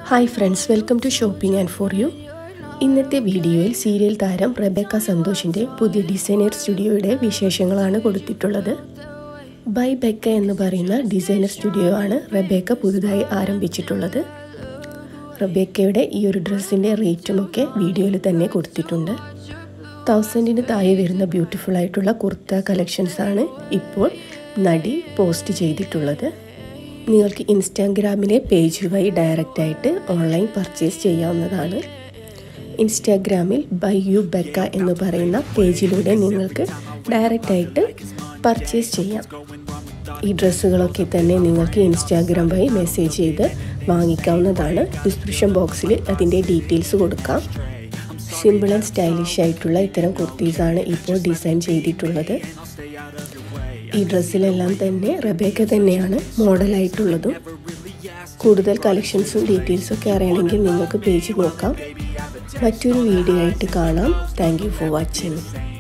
hi friends welcome to shopping and for you ഇന്നത്തെ വീഡിയോയിൽ serial താരം റെബേക്ക സന്തോഷിൻ്റെ പുതിയ ഡിസൈനർ സ്റ്റുഡിയോയുടെ വിശേഷങ്ങളാണ് കൊടുത്തിട്ടുള്ളത് ബൈ ബെക്ക എന്ന് പറയുന്ന ഡിസൈനർ സ്റ്റുഡിയോ ആണ് റെബേക്ക പുതുതായി ആരംഭിച്ചിട്ടുള്ളത് റബേക്കയുടെ ഈ ഒരു ഡ്രസ്സിൻ്റെ റേറ്റുമൊക്കെ വീഡിയോയിൽ തന്നെ കൊടുത്തിട്ടുണ്ട് തൗസൻഡിന് താഴെ വരുന്ന ബ്യൂട്ടിഫുൾ ആയിട്ടുള്ള കുർത്ത കളക്ഷൻസ് ആണ് ഇപ്പോൾ നടി പോസ്റ്റ് ചെയ്തിട്ടുള്ളത് നിങ്ങൾക്ക് ഇൻസ്റ്റാഗ്രാമിലെ പേജ് വഴി ഡയറക്റ്റായിട്ട് ഓൺലൈൻ പർച്ചേസ് ചെയ്യാവുന്നതാണ് ഇൻസ്റ്റാഗ്രാമിൽ ബൈ യു ബെക്ക എന്ന് പറയുന്ന പേജിലൂടെ നിങ്ങൾക്ക് ഡയറക്റ്റായിട്ട് പർച്ചേസ് ചെയ്യാം ഈ ഡ്രസ്സുകളൊക്കെ തന്നെ നിങ്ങൾക്ക് ഇൻസ്റ്റാഗ്രാം വഴി മെസ്സേജ് ചെയ്ത് വാങ്ങിക്കാവുന്നതാണ് ഡിസ്ക്രിപ്ഷൻ ബോക്സിൽ അതിൻ്റെ ഡീറ്റെയിൽസ് കൊടുക്കാം സിമ്പിൾ ആൻഡ് സ്റ്റൈലിഷ് ആയിട്ടുള്ള ഇത്തരം കുർത്തീസാണ് ഇപ്പോൾ ഡിസൈൻ ചെയ്തിട്ടുള്ളത് ഈ ഡ്രസ്സിലെല്ലാം തന്നെ റബേക്ക തന്നെയാണ് മോഡലായിട്ടുള്ളതും കൂടുതൽ കളക്ഷൻസും ഡീറ്റെയിൽസും ഒക്കെ അറിയണമെങ്കിൽ നിങ്ങൾക്ക് പേജ് നോക്കാം മറ്റൊരു വീഡിയോ ആയിട്ട് കാണാം താങ്ക് യു ഫോർ വാച്ചിങ്